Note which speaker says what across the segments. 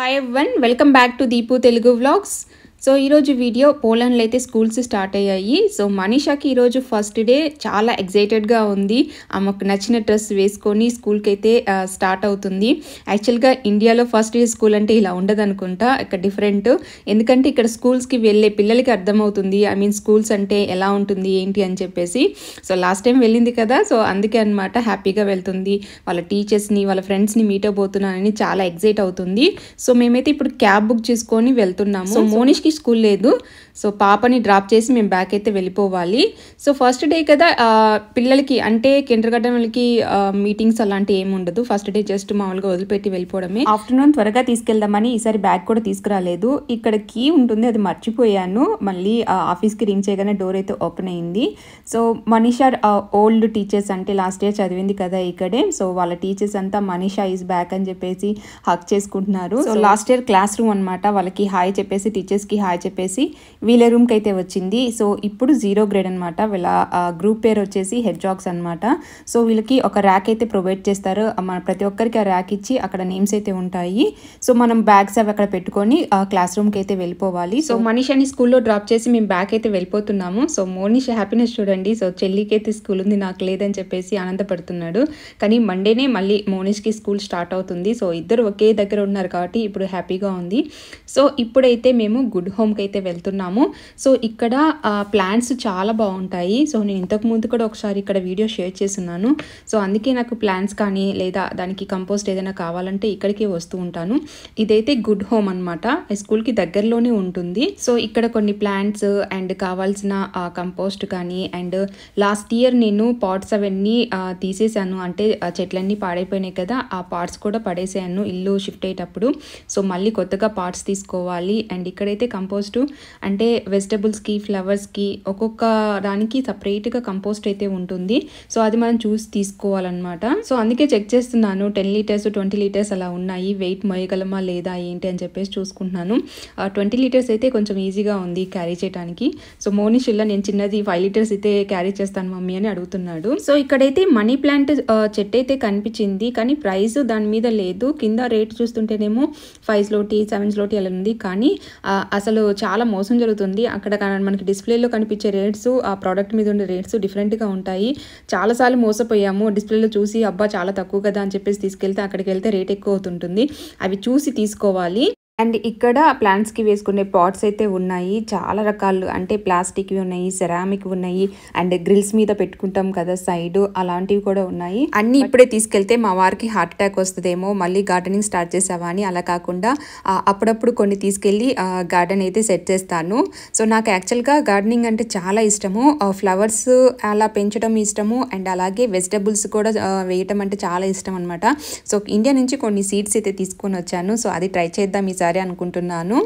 Speaker 1: hi one welcome back to Deepu Telugu vlogs so ఈరోజు video పోలాండ్లో అయితే స్కూల్స్ స్టార్ట్ అయ్యాయి సో మనీషాకి ఈరోజు ఫస్ట్ డే చాలా ఎగ్జైటెడ్గా ఉంది ఆమెకు నచ్చిన డ్రెస్ వేసుకొని స్కూల్కి అయితే ఆ, స్టార్ట్ అవుతుంది యాక్చువల్గా ఇండియాలో ఫస్ట్ డే స్కూల్ అంటే ఇలా ఉండదు అనుకుంటా ఇక్కడ డిఫరెంట్ ఎందుకంటే ఇక్కడ స్కూల్స్కి వెళ్ళే పిల్లలకి అర్థమవుతుంది ఐ మీన్ స్కూల్స్ అంటే ఎలా ఉంటుంది ఏంటి అని చెప్పేసి సో లాస్ట్ టైం వెళ్ళింది కదా సో అందుకే అనమాట హ్యాపీగా వెళ్తుంది వాళ్ళ టీచర్స్ని వాళ్ళ ఫ్రెండ్స్ని మీట్ అవబోతున్నానని చాలా ఎగ్జైట్ అవుతుంది సో మేమైతే ఇప్పుడు క్యాబ్ బుక్ చేసుకొని వెళ్తున్నాము సో మోనిష్కి స్కూల్ లేదు సో పాపని డ్రాప్ చేసి మేము బ్యాక్ అయితే వెళ్ళిపోవాలి సో ఫస్ట్ డే కదా ఆ, పిల్లలకి అంటే కిండర్ గార్డెన్ వాళ్ళకి మీటింగ్స్ అలాంటి ఏమి ఉండదు ఫస్ట్ డే జస్ట్ మామూలుగా వదిలిపెట్టి వెళ్ళిపోవడమే ఆఫ్టర్నూన్ త్వరగా తీసుకెళ్దామని ఈసారి బ్యాగ్ కూడా తీసుకురాలేదు ఇక్కడ కీ ఉంటుంది అది మర్చిపోయాను మళ్ళీ ఆ, ఆఫీస్కి రింగ్ చేయగానే డోర్ అయితే ఓపెన్ అయింది సో మనీషా ఓల్డ్ టీచర్స్ అంటే లాస్ట్ ఇయర్ చదివింది కదా ఇక్కడే సో వాళ్ళ టీచర్స్ అంతా మనీషా ఈజ్ బ్యాక్ అని చెప్పేసి హక్ చేసుకుంటున్నారు so last year classroom అనమాట వాళ్ళకి హాయ్ చెప్పేసి టీచర్స్కి హాయ్ చెప్పేసి వీళ్ళ రూమ్కి అయితే వచ్చింది సో ఇప్పుడు జీరో గ్రేడ్ అనమాట వీళ్ళ గ్రూప్ పేరు వచ్చేసి హెడ్ జాగ్స్ అనమాట సో వీళ్ళకి ఒక ర్యాక్ అయితే ప్రొవైడ్ చేస్తారు ఆ, మన ప్రతి ఒక్కరికి ఆ ర్యాక్ ఇచ్చి అక్కడ నేమ్స్ అయితే ఉంటాయి సో మనం బ్యాగ్స్ అవి అక్కడ పెట్టుకొని క్లాస్ రూమ్కి అయితే వెళ్ళిపోవాలి సో మనీషాని స్కూల్లో డ్రాప్ చేసి మేము బ్యాక్ అయితే వెళ్ళిపోతున్నాము సో మోనిష్ హ్యాపీనెస్ చూడండి సో చెల్లికి అయితే స్కూల్ ఉంది నాకు లేదని చెప్పేసి ఆనందపడుతున్నాడు కానీ మండేనే మళ్ళీ మోనిష్కి స్కూల్ స్టార్ట్ అవుతుంది సో ఇద్దరు ఒకే దగ్గర ఉన్నారు కాబట్టి ఇప్పుడు హ్యాపీగా ఉంది సో ఇప్పుడైతే మేము గుడ్ హోమ్కి అయితే వెళ్తున్నాము సో ఇక్కడ ప్లాంట్స్ చాలా బాగుంటాయి సో నేను ఇంతకు ముందు కూడా ఒకసారి ఇక్కడ వీడియో షేర్ చేస్తున్నాను సో అందుకే నాకు ప్లాంట్స్ కానీ లేదా దానికి కంపోస్ట్ ఏదైనా కావాలంటే ఇక్కడికే వస్తూ ఉంటాను ఇదైతే గుడ్ హోమ్ అనమాట స్కూల్కి దగ్గరలోనే ఉంటుంది సో ఇక్కడ కొన్ని ప్లాంట్స్ అండ్ కావాల్సిన కంపోస్ట్ కానీ అండ్ లాస్ట్ ఇయర్ నేను పాట్స్ అవన్నీ ఆ, తీసేసాను అంటే ఆ చెట్లన్నీ పాడైపోయినాయి కదా ఆ పార్ట్స్ కూడా పడేసాను ఇల్లు షిఫ్ట్ అయ్యేటప్పుడు సో మళ్ళీ కొత్తగా పార్ట్స్ తీసుకోవాలి అండ్ ఇక్కడైతే కంపోస్ట్ అంటే వెజిటబుల్స్కి ఫ్లవర్స్కి ఒక్కొక్క దానికి సపరేట్గా కంపోస్ట్ అయితే ఉంటుంది సో అది మనం చూసి తీసుకోవాలన్నమాట సో అందుకే చెక్ చేస్తున్నాను టెన్ లీటర్స్ ట్వంటీ లీటర్స్ అలా ఉన్నాయి వెయిట్ మోయగలమా లేదా ఏంటి అని చెప్పేసి చూసుకుంటున్నాను ట్వంటీ లీటర్స్ అయితే కొంచెం ఈజీగా ఉంది క్యారీ చేయడానికి సో మోనిషిల్లా నేను చిన్నది ఫైవ్ లీటర్స్ అయితే క్యారీ చేస్తాను మమ్మీ అని అడుగుతున్నాడు సో ఇక్కడైతే మనీ ప్లాంట్ చెట్టు అయితే కనిపించింది కానీ ప్రైస్ దాని మీద లేదు కింద రేట్ చూస్తుంటేనేమో ఫైవ్ స్లోటి సెవెన్ స్లోటి అలా ఉంది కానీ ఆ, అసలు చాలా మోసం జరుగుతుంది అక్కడ కా- మనకి డిస్ప్లేలో కనిపించే రేట్స్ ఆ ప్రోడక్ట్ మీద ఉండే రేట్స్ డిఫరెంట్గా ఉంటాయి చాలాసార్లు మోసపోయాము డిస్ప్లేలో చూసి అబ్బా చాలా తక్కువ కదా అని చెప్పేసి తీసుకెళ్తే అక్కడికి వెళ్తే రేట్ ఎక్కువ అవుతుంటుంది అవి చూసి తీసుకోవాలి అండ్ ఇక్కడ ప్లాంట్స్కి వేసుకునే పాట్స్ అయితే ఉన్నాయి చాలా రకాలు అంటే ప్లాస్టిక్వి ఉన్నాయి సెరామిక్ ఉన్నాయి అండ్ గ్రిల్స్ మీద పెట్టుకుంటాం కదా సైడ్ అలాంటివి కూడా ఉన్నాయి అన్ని ఇప్పుడే తీసుకెళ్తే మా వారికి హార్ట్ అటాక్ వస్తుందేమో మళ్ళీ గార్డెనింగ్ స్టార్ట్ చేసావా అని అలా కాకుండా ఆ, అప్పుడప్పుడు కొన్ని తీసుకెళ్ళి గార్డెన్ అయితే సెట్ చేస్తాను సో నాకు యాక్చువల్గా గార్డెనింగ్ అంటే చాలా ఇష్టము ఫ్లవర్స్ అలా పెంచడం ఇష్టము అండ్ అలాగే వెజిటబుల్స్ కూడా ఆ, వేయటం అంటే చాలా ఇష్టం అనమాట సో ఇండియా నుంచి కొన్ని సీడ్స్ అయితే తీసుకొని వచ్చాను సో అది ట్రై చేద్దాం ఈసారి అనుకుంటున్నాను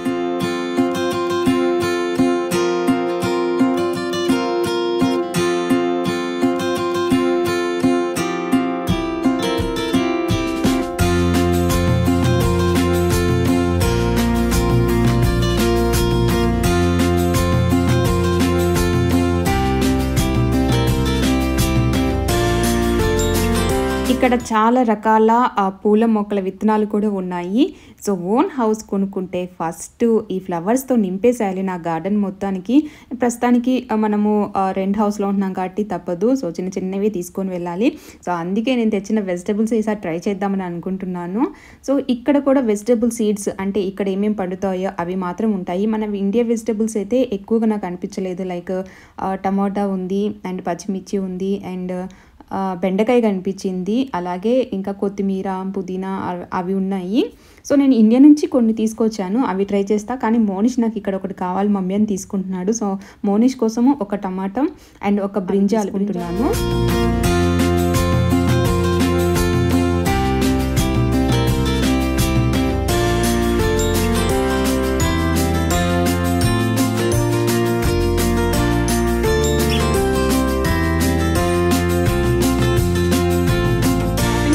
Speaker 1: ఇక్కడ చాలా రకాల ఆ, పూల మొక్కల విత్తనాలు కూడా ఉన్నాయి సో ఓన్ హౌస్ కొనుక్కుంటే ఫస్ట్ ఈ ఫ్లవర్స్తో నింపేసేయాలి నా గార్డెన్ మొత్తానికి ప్రస్తుతానికి ఆ, మనము ఆ, రెంట్ హౌస్లో ఉంటున్నాం కాబట్టి తప్పదు సో చిన్న చిన్నవి తీసుకొని వెళ్ళాలి సో అందుకే నేను తెచ్చిన వెజిటబుల్స్ ఈసారి ట్రై చేద్దామని అనుకుంటున్నాను సో ఇక్కడ కూడా వెజిటబుల్ సీడ్స్ అంటే ఇక్కడ ఏమేమి పండుతాయో అవి మాత్రం ఉంటాయి మన ఇండియా వెజిటబుల్స్ అయితే ఎక్కువగా నాకు అనిపించలేదు లైక్ టమాటా ఉంది అండ్ పచ్చిమిర్చి ఉంది అండ్ ఆ, బెండకాయ కనిపించింది అలాగే ఇంకా కొత్తిమీర పుదీనా అవ్- అవి ఉన్నాయి సో నేను ఇండియా నుంచి కొన్ని తీసుకొచ్చాను అవి ట్రై చేస్తా కానీ మోనిష్ నాకు ఇక్కడ ఒకటి కావాలి మమ్మీ అని తీసుకుంటున్నాడు సో మోనిష్ కోసము ఒక టమాటం అండ్ ఒక బ్రింజాల్ అనుకుంటున్నాను షాపింగ్ అయితే అయిపోయింది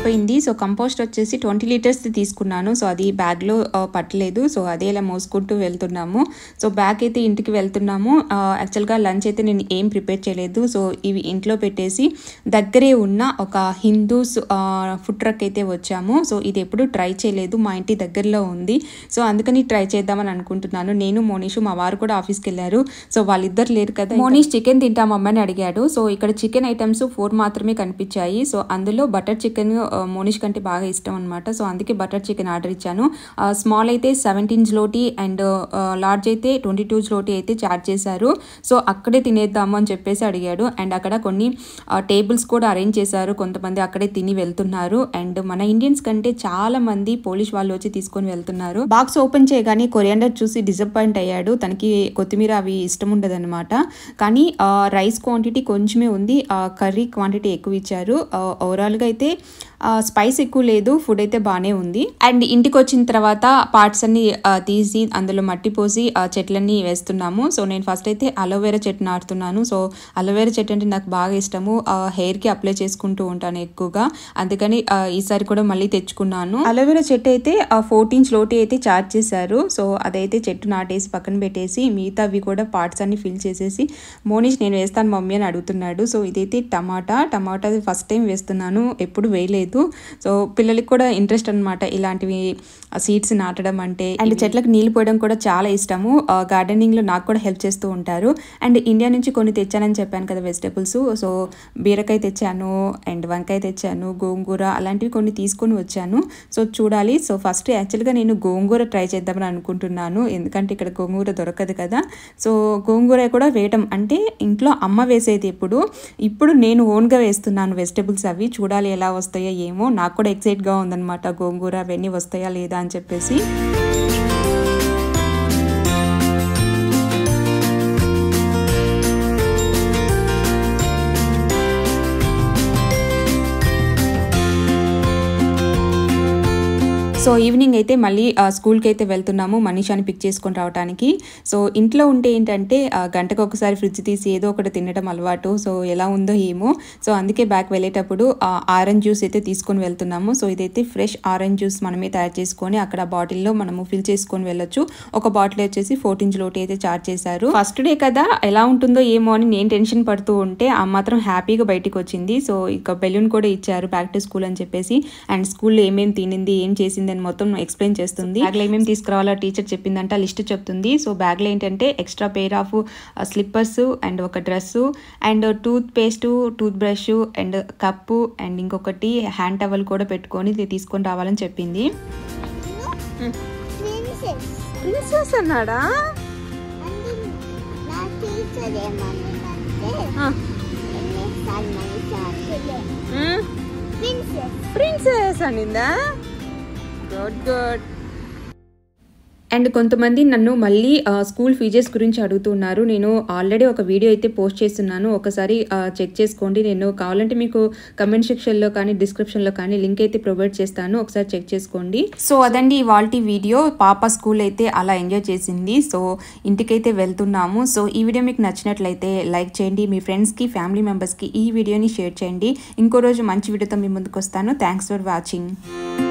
Speaker 1: అయిపోయింది సో కంపోస్ట్ వచ్చేసి ట్వంటీ లీటర్స్ తీసుకున్నాను సో అది బ్యాగ్లో పట్టలేదు సో అదే ఇలా మోసుకుంటూ వెళ్తున్నాము సో బ్యాగ్ అయితే ఇంటికి వెళ్తున్నాము యాక్చువల్గా లంచ్ అయితే నేను ఏం ప్రిపేర్ చేయలేదు సో ఇవి ఇంట్లో పెట్టేసి దగ్గరే ఉన్న ఒక హిందూస్ ఫుడ్ ట్రక్ అయితే వచ్చాము సో ఇది ఎప్పుడు ట్రై చేయలేదు మా ఇంటి దగ్గరలో ఉంది సో అందుకని ట్రై చేద్దామని అనుకుంటున్నాను నేను మోనీషు మా వారు కూడా ఆఫీస్కి వెళ్ళారు సో వాళ్ళిద్దరు లేరు కదా మోనీష్ చికెన్ తింటామమ్మా అని అడిగాడు సో ఇక్కడ చికెన్ ఐటమ్స్ ఫోర్ మాత్రమే కనిపించాయి సో అందులో బటర్ చికెన్ మోనీష్ కంటే బాగా ఇష్టం అనమాట సో అందుకే బటర్ చికెన్ ఆర్డర్ ఇచ్చాను స్మాల్ అయితే సెవెంటీన్ జ్లోటి అండ్ లార్జ్ అయితే ట్వంటీ టూ జ్లోటి అయితే చార్జ్ చేశారు సో అక్కడే తినేద్దాము అని చెప్పేసి అడిగాడు అండ్ అక్కడ కొన్ని టేబుల్స్ కూడా అరేంజ్ చేశారు కొంతమంది అక్కడే తిని వెళ్తున్నారు అండ్ మన ఇండియన్స్ కంటే చాలా మంది పోలీస్ వాళ్ళు వచ్చి తీసుకొని వెళ్తున్నారు బాక్స్ ఓపెన్ చేయగానే కొరియాండర్ చూసి డిసప్పాయింట్ అయ్యాడు తనకి కొత్తిమీర అవి ఇష్టం ఉండదన్నమాట కానీ రైస్ క్వాంటిటీ కొంచెమే ఉంది కర్రీ క్వాంటిటీ ఎక్కువ ఇచ్చారు ఓవరాల్గా అయితే స్పైస్ ఎక్కువ లేదు ఫుడ్ అయితే బాగానే ఉంది అండ్ ఇంటికి వచ్చిన తర్వాత పార్ట్స్ అన్ని తీసి అందులో మట్టి పోసి చెట్లన్నీ వేస్తున్నాము సో నేను ఫస్ట్ అయితే అలోవెరా చెట్టు నాటుతున్నాను సో అలోవెరా చెట్టు అంటే నాకు బాగా ఇష్టము హెయిర్కి అప్లై చేసుకుంటూ ఉంటాను ఎక్కువగా అందుకని ఈసారి కూడా మళ్ళీ తెచ్చుకున్నాను అలోవెరా చెట్టు అయితే ఫోర్టీన్ లోటీ అయితే చార్జ్ చేశారు సో అదైతే చెట్టు నాటేసి పక్కన పెట్టేసి మిగతావి కూడా పార్ట్స్ అన్ని ఫిల్ చేసేసి మోనీష్ నేను వేస్తాను మమ్మీ అని అడుగుతున్నాడు సో ఇదైతే టమాటా టమాటా ఫస్ట్ టైం వేస్తున్నాను ఎప్పుడు వేయలేదు సో పిల్లలకి కూడా ఇంట్రెస్ట్ అనమాట ఇలాంటివి సీడ్స్ నాటడం అంటే అండ్ చెట్లకు నీళ్ళు పోయడం కూడా చాలా ఇష్టము గార్డెనింగ్లో నాకు కూడా హెల్ప్ చేస్తూ ఉంటారు అండ్ ఇండియా నుంచి కొన్ని తెచ్చానని చెప్పాను కదా వెజిటేబుల్స్ సో బీరకాయ తెచ్చాను అండ్ వంకాయ తెచ్చాను గోంగూర అలాంటివి కొన్ని తీసుకొని వచ్చాను సో చూడాలి సో ఫస్ట్ యాక్చువల్గా నేను గోంగూర ట్రై చేద్దామని అనుకుంటున్నాను ఎందుకంటే ఇక్కడ గోంగూర దొరకదు కదా సో గోంగూర కూడా వేయటం అంటే ఇంట్లో అమ్మ వేసేది ఎప్పుడు ఇప్పుడు నేను ఓన్గా వేస్తున్నాను వెజిటేబుల్స్ అవి చూడాలి ఎలా వస్తాయో ఏమో నాకు కూడా ఎక్సైట్గా ఉందన్నమాట గోంగూర అవన్నీ వస్తాయా లేదా అని చెప్పేసి సో ఈవినింగ్ అయితే మళ్ళీ స్కూల్కి అయితే వెళ్తున్నాము మనీషాని పిక్ చేసుకొని రావడానికి సో ఇంట్లో ఉంటే ఏంటంటే గంటకు ఒకసారి ఫ్రిడ్జ్ తీసి ఏదో ఒకటి తినడం అలవాటు సో ఎలా ఉందో ఏమో సో అందుకే బ్యాక్ వెళ్ళేటప్పుడు ఆరెంజ్ జ్యూస్ అయితే తీసుకొని వెళ్తున్నాము సో ఇదైతే ఫ్రెష్ ఆరెంజ్ జ్యూస్ మనమే తయారు చేసుకొని అక్కడ బాటిల్లో మనము ఫిల్ చేసుకొని వెళ్ళొచ్చు ఒక బాటిల్ వచ్చేసి ఫోర్టీన్ లోటి అయితే చార్జ్ చేశారు ఫస్ట్ డే కదా ఎలా ఉంటుందో ఏమో అని నేను టెన్షన్ పడుతూ ఉంటే ఆ మాత్రం హ్యాపీగా బయటికి వచ్చింది సో ఇక బెలూన్ కూడా ఇచ్చారు బ్యాక్ టు స్కూల్ అని చెప్పేసి అండ్ స్కూల్లో ఏమేమి తినింది ఏం చేసింది అని మొత్తం ఎక్స్ప్లెయిన్ చేస్తుంది బ్యాగ్లో ఏమేమి తీసుకురావాలో టీచర్ చెప్పిందంట లిస్ట్ చెప్తుంది సో బ్యాగ్లో ఏంటంటే extra pair of slippers and ఒక dress and toothpaste toothbrush and cup and ఇంకొకటి హ్యాండ్ టవల్ కూడా పెట్టుకొని తీసుకొని రావాలని చెప్పింది
Speaker 2: ప్రిన్సెస్
Speaker 1: ప్రిన్సెస్ అన్నాడా
Speaker 2: అంటే నా టీచర్ ఏమన్నాడంటే ఎన్నిసార్లు మనిషి అంటే ప్రిన్సెస్
Speaker 1: ప్రిన్సెస్ అనిందా గుడ్ గుడ్ అండ్ కొంతమంది నన్ను మళ్ళీ స్కూల్ ఫీజెస్ గురించి అడుగుతున్నారు నేను ఆల్రెడీ ఒక వీడియో అయితే పోస్ట్ చేస్తున్నాను ఒకసారి చెక్ చేసుకోండి నేను కావాలంటే మీకు కమెంట్ సెక్షన్లో కానీ డిస్క్రిప్షన్లో కానీ లింక్ అయితే ప్రొవైడ్ చేస్తాను ఒకసారి చెక్ చేసుకోండి సో అదండి ఇవాళ వీడియో పాప స్కూల్ అయితే అలా ఎంజాయ్ చేసింది సో ఇంటికైతే వెళ్తున్నాము సో ఈ వీడియో మీకు నచ్చినట్లయితే లైక్ చేయండి మీ ఫ్రెండ్స్కి ఫ్యామిలీ మెంబర్స్కి ఈ వీడియోని షేర్ చేయండి ఇంకో రోజు మంచి వీడియోతో మీ ముందుకు వస్తాను థ్యాంక్స్ ఫర్ వాచింగ్